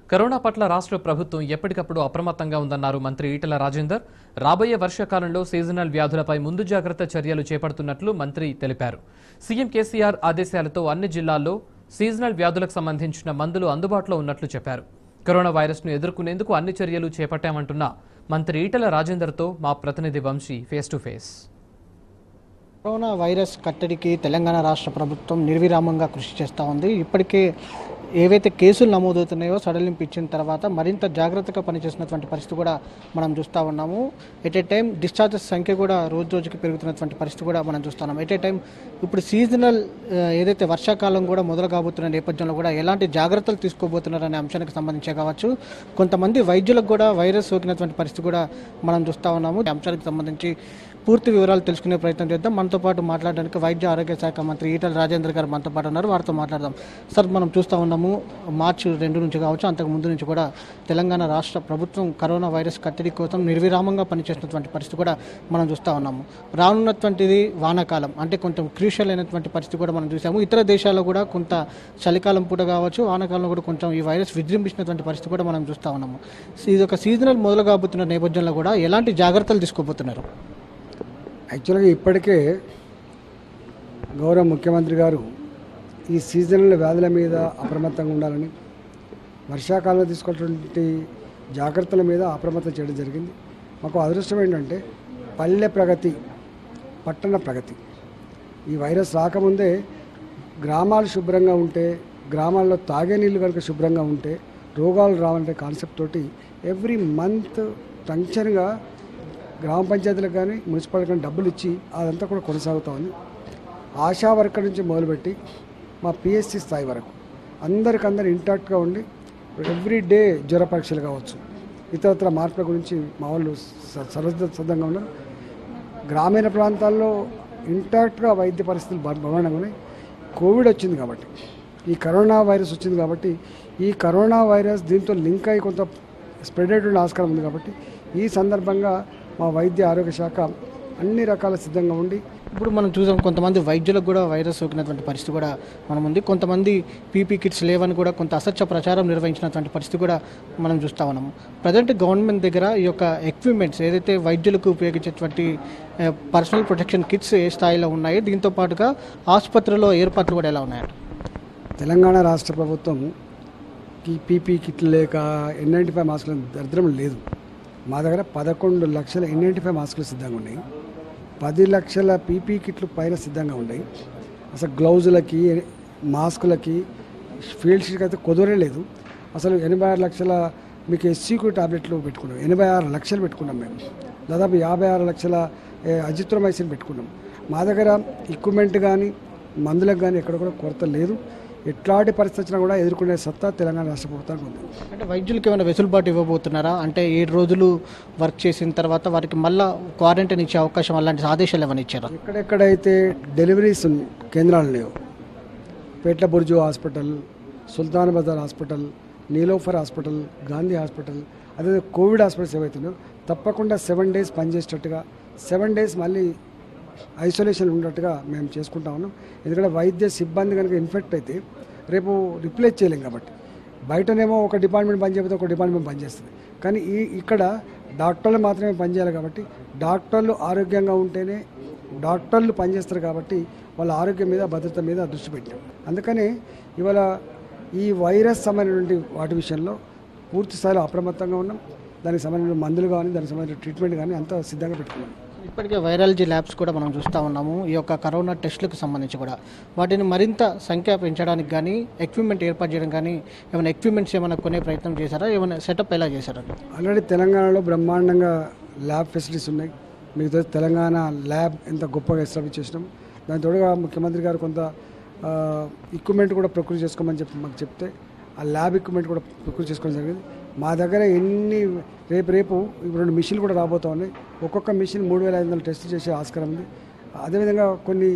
corona పట్ల రాష్ట్ర ప్రభుత్వం ఎప్పటికప్పుడు అప్రమత్తంగా ఉందన్నారు మంత్రి ఈటెల రాజేందర్ రాబోయే వర్షాకాలంలో సీజనల్ వ్యాధులపై ముందు జాగ్రత్త చర్యలు చేపడుతున్నట్లు మంత్రి తెలిపారు సీఎం కేసీఆర్ ఆదేశాలతో అన్ని జిల్లాల్లో సీజనల్ వ్యాధులకు సంబంధించిన మందులు అందుబాటులో ఉన్నట్లు చెప్పారు కరోనా వైరస్ను ఎదుర్కొనేందుకు అన్ని చర్యలు చేపట్టామంటున్న మంత్రి ఈటెల రాజేందర్తో మా ప్రతినిధి Vamshi face to face corona virus కట్టడికి తెలంగాణ రాష్ట్ర ప్రభుత్వం నిర్విరామంగా కృషి చేస్తూ ఉంది ఇప్పటికే ఏవైతే కేసులు నమోదవుతున్నాయో సడలింపు ఇచ్చిన తర్వాత మరింత జాగ్రత్తగా పనిచేస్తున్నటువంటి పరిస్థితి కూడా మనం చూస్తూ ఉన్నాము ఎట్ ఏ టైం డిశ్చార్జెస్ సంఖ్య కూడా రోజు రోజుకి పెరుగుతున్నటువంటి పరిస్థితి కూడా మనం చూస్తున్నాం ఎట్ ఏ టైం ఇప్పుడు సీజనల్ ఆ, ఏదైతే వర్షాకాలం కూడా మొదలు కాబోతున్న నేపథ్యంలో కూడా ఎలాంటి జాగ్రత్తలు తీసుకోబోతున్నారనే అంశానికి సంబంధించే కావచ్చు కొంతమంది వైద్యులకు కూడా వైరస్ సోకినటువంటి పరిస్థితి కూడా మనం చూస్తూ ఉన్నాము ఈ అంశానికి సంబంధించి పూర్తి వివరాలు తెలుసుకునే ప్రయత్నం చేద్దాం మనతో పాటు మాట్లాడడానికి వైద్య ఆరోగ్య శాఖ మంత్రి ఈటల రాజేంద్ర గారు మనతో పాటు ఉన్నారు వారితో మాట్లాడదాం సార్ మనం చూస్తూ ఉన్నాము మార్చి రెండు నుంచి కావచ్చు అంతకు ముందు నుంచి కూడా తెలంగాణ రాష్ట్ర ప్రభుత్వం కరోనా వైరస్ కట్టడి కోసం నిర్విరామంగా పనిచేస్తున్నటువంటి పరిస్థితి కూడా మనం చూస్తూ ఉన్నాము రానున్నటువంటిది వానాకాలం అంటే కొంచెం క్రూషియల్ అయినటువంటి పరిస్థితి కూడా మనం చూసాము ఇతర దేశాల్లో కూడా కొంత చలికాలం పూట కావచ్చు వానాకాలంలో కూడా కొంచెం ఈ వైరస్ విజృంభించినటువంటి పరిస్థితి కూడా మనం చూస్తూ ఉన్నాము ఇది ఒక సీజనల్ మొదలు కాబోతున్న నేపథ్యంలో కూడా ఎలాంటి జాగ్రత్తలు తీసుకోబోతున్నారు యాక్చువల్గా ఇప్పటికే గౌరవ ముఖ్యమంత్రి గారు ఈ సీజనల్ వ్యాధుల మీద అప్రమత్తంగా ఉండాలని వర్షాకాలంలో తీసుకున్నటువంటి జాగ్రత్తల మీద అప్రమత్తం చేయడం జరిగింది మాకు అదృష్టం ఏంటంటే పల్లె ప్రగతి పట్టణ ప్రగతి ఈ వైరస్ రాకముందే గ్రామాలు శుభ్రంగా ఉంటే గ్రామాల్లో తాగే నీళ్ళు కనుక శుభ్రంగా ఉంటే రోగాలు రావాలంటే కాన్సెప్ట్ తోటి ఎవ్రీ మంత్ టంచన్గా గ్రామ పంచాయతీలకు కానీ మున్సిపాలిటీ కానీ డబ్బులు ఇచ్చి అదంతా కూడా కొనసాగుతా ఉంది ఆశా వర్కర్ నుంచి మొదలుపెట్టి మా పిఎస్సి స్థాయి వరకు అందరికందరు ఇంటాక్ట్గా ఉండి ఎవ్రీ డే జ్వర పరీక్షలు కావచ్చు ఇతరత్ర మార్పుల గురించి మా వాళ్ళు స- సర్వద సిద్ధంగా ఉన్నారు గ్రామీణ ప్రాంతాల్లో ఇంటాక్ట్గా వైద్య పరిస్థితులు బ- బ్రహ్మాండంగా ఉన్నాయి కోవిడ్ వచ్చింది కాబట్టి ఈ కరోనా వైరస్ వచ్చింది కాబట్టి ఈ కరోనా వైరస్ దీంతో లింక్ అయి కొంత స్ప్రెడ్ అయ్యేటువంటి ఆస్కారం ఉంది కాబట్టి ఈ సందర్భంగా మా వైద్య ఆరోగ్య శాఖ అన్ని రకాల సిద్ధంగా ఉండి ఇప్పుడు మనం చూసాం కొంతమంది వైద్యులకు కూడా వైరస్ సోకినటువంటి పరిస్థితి కూడా మనం ఉంది కొంతమంది పీపీ కిట్స్ లేవని కూడా కొంత అసత్య ప్రచారం నిర్వహించినటువంటి పరిస్థితి కూడా మనం చూస్తా ఉన్నాము ప్రజెంట్ గవర్నమెంట్ దగ్గర ఈ యొక్క ఎక్విప్మెంట్స్ ఏదైతే వైద్యులకు ఉపయోగించేటువంటి పర్సనల్ ప్రొటెక్షన్ కిట్స్ ఏ స్థాయిలో ఉన్నాయి దీంతో పాటుగా ఆసుపత్రిలో ఏర్పాట్లు కూడా ఎలా ఉన్నాయంట తెలంగాణ రాష్ట్ర ప్రభుత్వం ఈ పీపీ కిట్లు లేక ఎన్ నైంటీ ఫైవ్ మాస్కుల దరిద్రం లేదు మా దగ్గర పదకొండు లక్షల ఎన్ నైంటీ ఫైవ్ మాస్కులు సిద్ధంగా ఉన్నాయి పది లక్షల పీపీ కిట్లు పైన సిద్ధంగా ఉన్నాయి అసలు గ్లౌజులకి మాస్కులకి ఫీల్డ్ షీట్కి అయితే కుదరే లేదు అసలు ఎనభై ఆరు లక్షల మీకు ఎస్సీక్యూ టాబ్లెట్లు పెట్టుకున్నాం ఎనభై ఆరు లక్షలు పెట్టుకున్నాం మేము దాదాపు యాభై ఆరు లక్షల ఏ, అజిత్రోమైసిన్ పెట్టుకున్నాం మా దగ్గర ఎక్విప్మెంట్ కానీ మందులకు కానీ ఎక్కడ కూడా కొరత లేదు ఎట్లాంటి పరిస్థితి వచ్చినా కూడా ఎదుర్కొనే సత్తా తెలంగాణ రాష్ట్ర ప్రభుత్వానికి ఉంది అంటే వైద్యులకు ఏమైనా వెసులుబాటు ఇవ్వబోతున్నారా అంటే ఏడు రోజులు వర్క్ చేసిన తర్వాత వారికి మళ్ళా క్వారంటైన్ ఇచ్చే అవకాశం అలాంటి ఆదేశాలు ఏమైనా ఇచ్చారా ఎక్కడెక్కడైతే డెలివరీస్ ఉన్- కేంద్రాలు లేవు Petla Burju hospital Sultan Bazar hospital Niloufer hospital Gandhi hospital అదే కోవిడ్ హాస్పిటల్స్ ఏవైతున్నాయో తప్పకుండా సెవెన్ డేస్ పనిచేసేటట్టుగా సెవెన్ డేస్ మళ్ళీ ఐసోలేషన్ ఉన్నట్టుగా మేము చేసుకుంటా ఉన్నాం ఎందుకంటే వైద్య సిబ్బంది కనుక ఇన్ఫెక్ట్ అయితే రేపు రిప్లేస్ చేయలేం కాబట్టి బయటనేమో ఒక డిపార్ట్మెంట్ పనిచేయకపోతే ఒక డిపార్ట్మెంట్ పనిచేస్తుంది కానీ ఈ ఇక్కడ డాక్టర్లు మాత్రమే పనిచేయాలి కాబట్టి డాక్టర్లు ఆరోగ్యంగా ఉంటేనే డాక్టర్లు పనిచేస్తారు కాబట్టి వాళ్ళ ఆరోగ్యం మీద భద్రత మీద దృష్టి పెట్టాం అందుకనే ఇవాళ ఈ వైరస్ సంబంధించినటువంటి వాటి విషయంలో పూర్తి స్థాయిలో అప్రమత్తంగా ఉన్నాం దానికి సంబంధించిన మందులు కానీ దానికి సంబంధించిన ట్రీట్మెంట్ కానీ అంతా సిద్ధంగా పెట్టుకున్నాం ఇప్పటికే వైరాలజీ ల్యాబ్స్ కూడా మనం చూస్తూ ఉన్నాము ఈ యొక్క కరోనా టెస్టులకు సంబంధించి కూడా వాటిని మరింత సంఖ్య పెంచడానికి కానీ ఎక్విప్మెంట్ ఏర్పాటు చేయడం కానీ ఏమైనా ఎక్విప్మెంట్స్ ఏమైనా కొనే ప్రయత్నం చేశారా ఏమైనా సెటప్ ఎలా చేశారా ఆల్రెడీ తెలంగాణలో బ్రహ్మాండంగా ల్యాబ్ ఫెసిలిటీస్ ఉన్నాయి మీకు తెలుసు తెలంగాణ ల్యాబ్ ఎంత గొప్పగా ఎస్టాబ్లిష్ చేసినాం దాని తోడుగా ముఖ్యమంత్రి గారు కొంత ఎక్విప్మెంట్ కూడా ప్రకృతి చేసుకోమని చెప్పి మాకు చెప్తే ఆ ల్యాబ్ ఎక్విప్మెంట్ కూడా ప్రకృతి చేసుకోవడం జరిగింది మా దగ్గర ఎన్ని రేపు రేపు ఇప్పుడు రెండు మిషన్లు కూడా రాబోతా ఉన్నాయి ఒక్కొక్క మిషన్ మూడు వేల ఐదు వందలు టెస్ట్ చేసే ఆస్కారం ఉంది అదేవిధంగా కొన్ని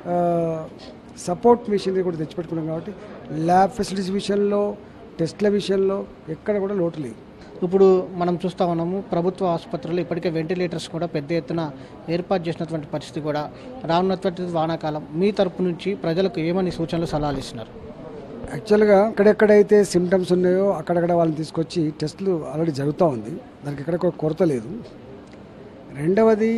సపోర్ట్ మిషనరీ కూడా తెచ్చిపెట్టుకున్నాం కాబట్టి ల్యాబ్ ఫెసిలిటీస్ విషయంలో టెస్ట్ల విషయంలో ఎక్కడ కూడా లోటు లేదు ఇప్పుడు మనం చూస్తూ ఉన్నాము ప్రభుత్వ ఆసుపత్రులు ఇప్పటికే వెంటిలేటర్స్ కూడా పెద్ద ఎత్తున ఏర్పాటు చేసినటువంటి పరిస్థితి కూడా రానున్నటువంటి వానాకాలం మీ తరపు నుంచి ప్రజలకు ఏమని సూచనలు సలహాలు ఇస్తున్నారు యాక్చువల్గా ఎక్కడెక్కడైతే సిమ్టమ్స్ ఉన్నాయో అక్కడక్కడ వాళ్ళని తీసుకొచ్చి టెస్టులు ఆల్రెడీ జరుగుతూ ఉంది దానికి ఎక్కడ కూడా కొరత లేదు రెండవది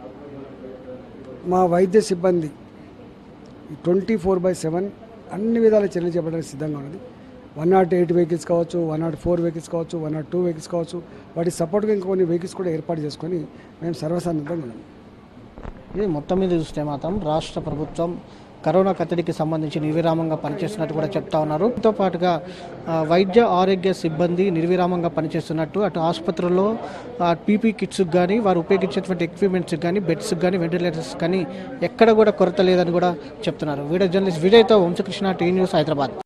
మా వైద్య సిబ్బంది ట్వంటీ ఫోర్ బై సెవెన్ అన్ని విధాల చర్యలు చేపట్టడానికి సిద్ధంగా ఉన్నది వన్ నాట్ ఎయిట్ వెహికల్స్ కావచ్చు వన్ నాట్ ఫోర్ వెహికల్స్ కావచ్చు వన్ నాట్ టూ వెహికల్స్ కావచ్చు వాటి సపోర్ట్గా ఇంకొన్ని వెహికల్స్ కూడా ఏర్పాటు చేసుకొని మేము సర్వసన్నద్ధంగా ఉన్నాం ఇది మొత్తం మీద చూస్తే మాత్రం రాష్ట్ర ప్రభుత్వం కరోనా కట్టడికి సంబంధించి నిర్విరామంగా పనిచేస్తున్నట్టు కూడా చెప్తా ఉన్నారు దీంతో పాటుగా ఆ, వైద్య ఆరోగ్య సిబ్బంది నిర్విరామంగా పనిచేస్తున్నట్టు అటు ఆసుపత్రుల్లో పీపీ కిట్స్కి కానీ వారు ఉపయోగించేటువంటి ఎక్విప్మెంట్స్కి కానీ బెడ్స్కి కానీ వెంటిలేటర్స్ కానీ ఎక్కడ కూడా కొరత లేదని కూడా చెప్తున్నారు వీడియో జర్నలిస్ట్ విజయ్తో వంశకృష్ణ టీ న్యూస్ హైదరాబాద్